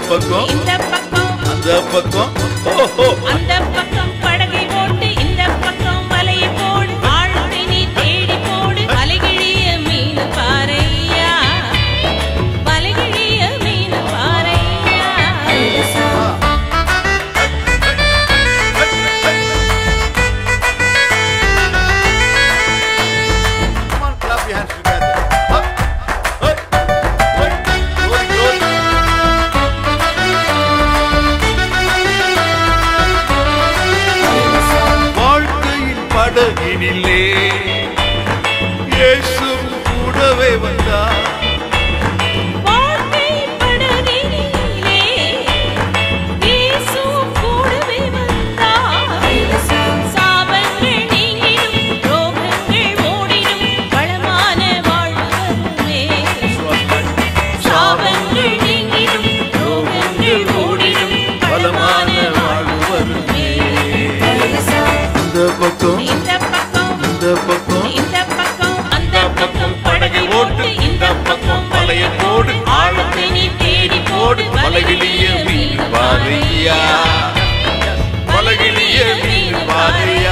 பக்கம் இந்த பக்கம் அந்த பக்கம் ஓஹோ அந்த பக்கம் படகை போட்டு இந்த பக்கம் வலையை போடு ஆழத்தை நீ தேடி போடு வலைகிழிய மீன் பாறையா வலைகிழிய மீன் பாறையா Come on, clap your hands together. Up. Hey. Hey. Glory, glory. வாழ்க்கையின் படகினிலே இயேசு கூடவே வந்தார் வாழ்க்கை படகினிலே இயேசு கூடவே வந்தார் சாபங்கள் நீங்கிடும் ரோகங்கள் ஓடிடும் வளமான வாழ்வுமே சாபங்கள் நீங்கிடும் ரோகங்கள் ஓடிடும் பலமான வாழ்வு வருமே இந்த பக்கம் இந்த பக்கம் இந்த பக்கம் இந்த பக்கம் அந்த பக்கம் படகை ஓட்டு இந்த பக்கம் வலையை போடு ஆழத்தை நீ தேடி போடு பலகிலிய மீன் பாரியா பலகிலிய மீன் பாரியா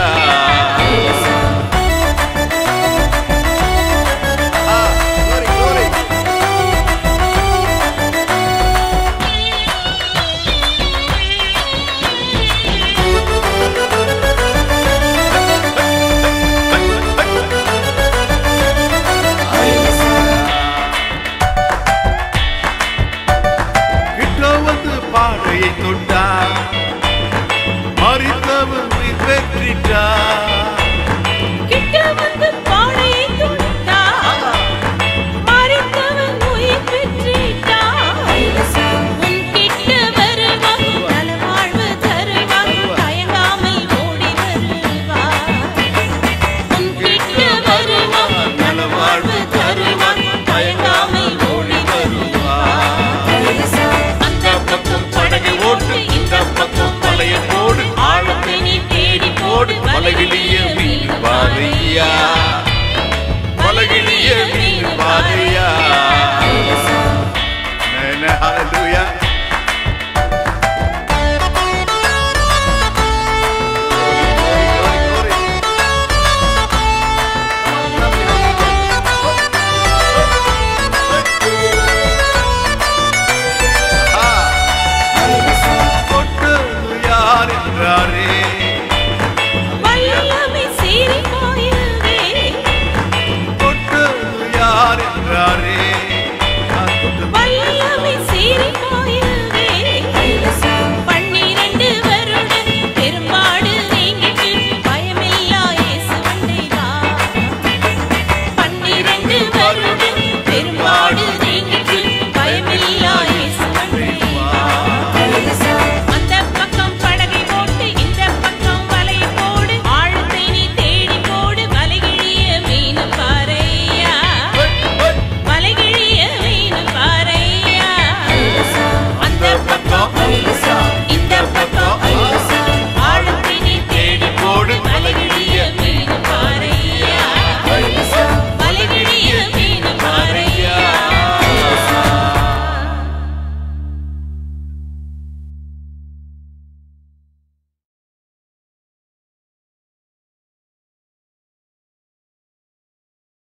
கிட்ட வந்து பாடையை தொட்டார் மறித்தவன் உயிர் பெற்றிட்டார் கிட்ட வந்து பாடையை தொட்டா மறித்தவன் உயிர் பெற்றிட்டா உன் கிட்ட வருவான் நலவாழ்வு தருவான் தயங்காமல் ஓடி வருவான் உன் கிட்ட வருவான் நலவாழ்வு தருவான் தயங்காமல் ஓடி வருவான் அந்த பக்கம் படகை ஓட்டு இந்த பக்கம் வலையை போடு ஆழத்தை நீ தேடி போடு பலகிலிய மீன் பாரியா பலகிலிய மீன் பாரியா ஹalleluya தொட்டது யார் என்றாரே வல்லமை சீறி பாயுதே தொட்டது யார் என்றாரே